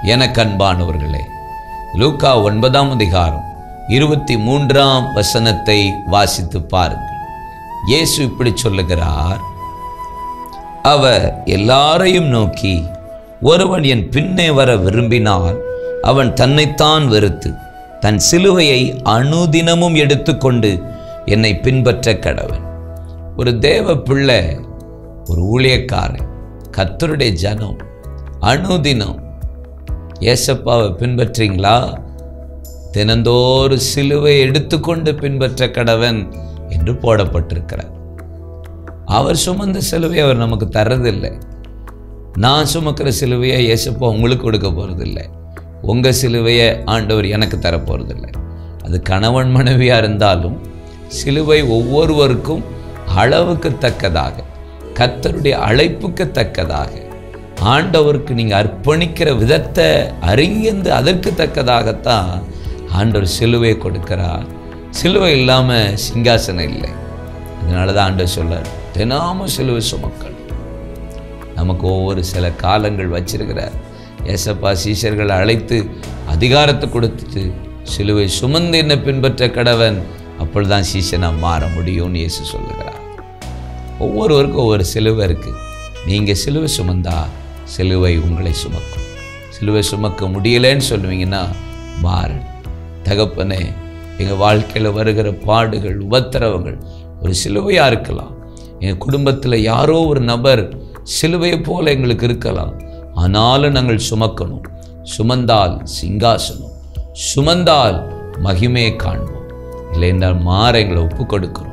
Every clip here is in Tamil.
எனக்கு அன்பானவர்களே லூக்கா ஒன்பதாம் அதிகாரம் இருபத்தி மூன்றாம் வசனத்தை வாசித்து பாருங்கள் இயேசு இப்படி சொல்லுகிறார் அவர் எல்லாரையும் நோக்கி ஒருவன் என் பின்னே வர விரும்பினால் அவன் தன்னைத்தான் வெறுத்து தன் சிலுவையை அனுதினமும் எடுத்துக்கொண்டு என்னை பின்பற்ற கடவன் ஒரு தேவ பிள்ளை ஒரு ஊழியக்காரன் கத்தருடைய ஜனம் அனுதினம் ஏசப்பாவை பின்பற்றீங்களா தினந்தோறும் சிலுவை எடுத்துக்கொண்டு பின்பற்ற கடவன் என்று போடப்பட்டிருக்கிறார் அவர் சுமந்த சிலுவை அவர் நமக்கு தர்றதில்லை நான் சுமக்கிற சிலுவையை இயேசப்பா உங்களுக்கு கொடுக்க போகிறதில்லை உங்கள் சிலுவையை ஆண்டவர் எனக்கு தர போகிறதில்லை அது கணவன் மனைவியாக இருந்தாலும் சிலுவை ஒவ்வொருவருக்கும் அளவுக்கு தக்கதாக கத்தருடைய அழைப்புக்கு தக்கதாக ஆண்டவருக்கு நீங்கள் அர்ப்பணிக்கிற விதத்தை அறிந்து அதற்கு தக்கதாகத்தான் ஆண்டவர் சிலுவை கொடுக்கிறார் சிலுவை இல்லாமல் சிங்காசனம் இல்லை அதனால தான் ஆண்டவர் சொல்றார் தினாம சிலுவை சுமக்கணும் நமக்கு ஒவ்வொரு சில காலங்கள் வச்சிருக்கிறார் ஏசப்பா சீஷர்களை அழைத்து அதிகாரத்தை கொடுத்துட்டு சிலுவை சுமந்து என்ன பின்பற்ற கடவன் அப்பொழுதுதான் சீசனா மாற முடியும்னு இயேசு சொல்லுகிறார் ஒவ்வொருவருக்கும் ஒவ்வொரு சிலுவை இருக்குது நீங்கள் சிலுவை சுமந்தா சிலுவை உங்களை சுமக்கும் சிலுவை சுமக்க முடியலைன்னு சொல்லுவீங்கன்னா மாறன் தகப்பனே எங்கள் வாழ்க்கையில் வருகிற பாடுகள் உபத்திரவங்கள் ஒரு சிலுவையாக இருக்கலாம் எங்கள் குடும்பத்தில் யாரோ ஒரு நபர் சிலுவையை போல எங்களுக்கு இருக்கலாம் ஆனாலும் நாங்கள் சுமக்கணும் சுமந்தால் சிங்காசனம் சுமந்தால் மகிமையை காண்போம் இல்லை என்றால் மாற எங்களை ஒப்பு கொடுக்கிறோம்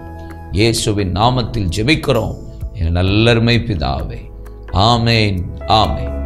இயேசுவின் நாமத்தில் ஜெபிக்கிறோம் எங்கள் நல்லருமை பிதாவே ஆமேன் ஆமேன்